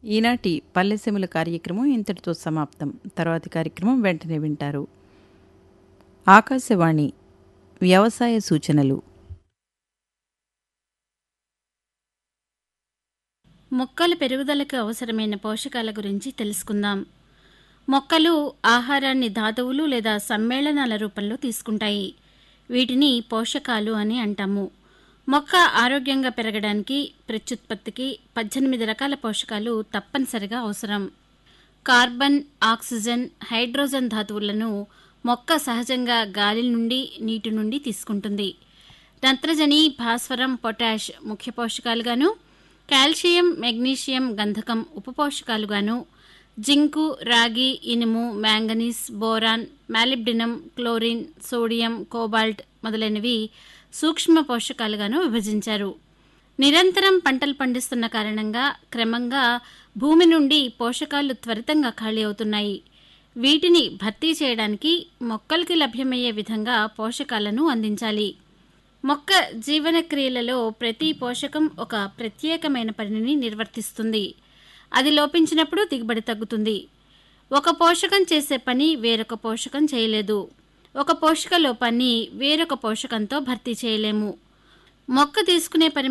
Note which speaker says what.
Speaker 1: ఈనాటి పల్లెసెముల కార్యక్రమం ఇంతటితో సమాప్తం తర్వాతి కార్యక్రమం వెంటనే వింటారు ఆకాశవాణి వ్యవసాయ సూచనలు
Speaker 2: మొక్కల పెరుగుదలకు అవసరమైన పోషకాల గురించి తెలుసుకుందాం మొక్కలు ఆహారాన్ని ధాతువులు లేదా సమ్మేళనాల రూపంలో తీసుకుంటాయి వీటిని పోషకాలు అని అంటాము మొక్క ఆరోగ్యంగా పెరగడానికి ప్రత్యుత్పత్తికి పద్దెనిమిది రకాల పోషకాలు తప్పనిసరిగా అవసరం కార్బన్ ఆక్సిజన్ హైడ్రోజన్ ధాతువులను మొక్క సహజంగా గాలి నుండి నీటి నుండి తీసుకుంటుంది నత్రజని భాస్వరం పొటాష్ ముఖ్య పోషకాలుగాను కాల్షియం మెగ్నీషియం గంధకం ఉపపోషకాలుగాను జింకు రాగి ఇనుము manganese boron molybdenum chlorine sodium cobalt మొదలైనవి సూక్ష్మ పోషకాలుగాను విభజించారు నిరంతరం పంటలు పండిస్తున్న కారణంగా క్రమంగా భూమి నుండి పోషకాలు త్వరితంగా ఖాళీ అవుతున్నాయి వీటిని భర్తీ చేయడానికి మొక్కలకి లభ్యమయ్యే విధంగా పోషకాలను అందించాలి మొక్క జీవన క్రియలలో ప్రతి పోషకం ఒక ప్రత్యేకమైన పనిని నిర్వర్తిస్తుంది అది లోపించినప్పుడు దిగుబడి తగ్గుతుంది ఒక పోషకం చేసే పని వేరొక పోషకం చేయలేదు ఒక పోషక లోపాన్ని వేరొక పోషకంతో భర్తీ చేయలేము మొక్క తీసుకునే పని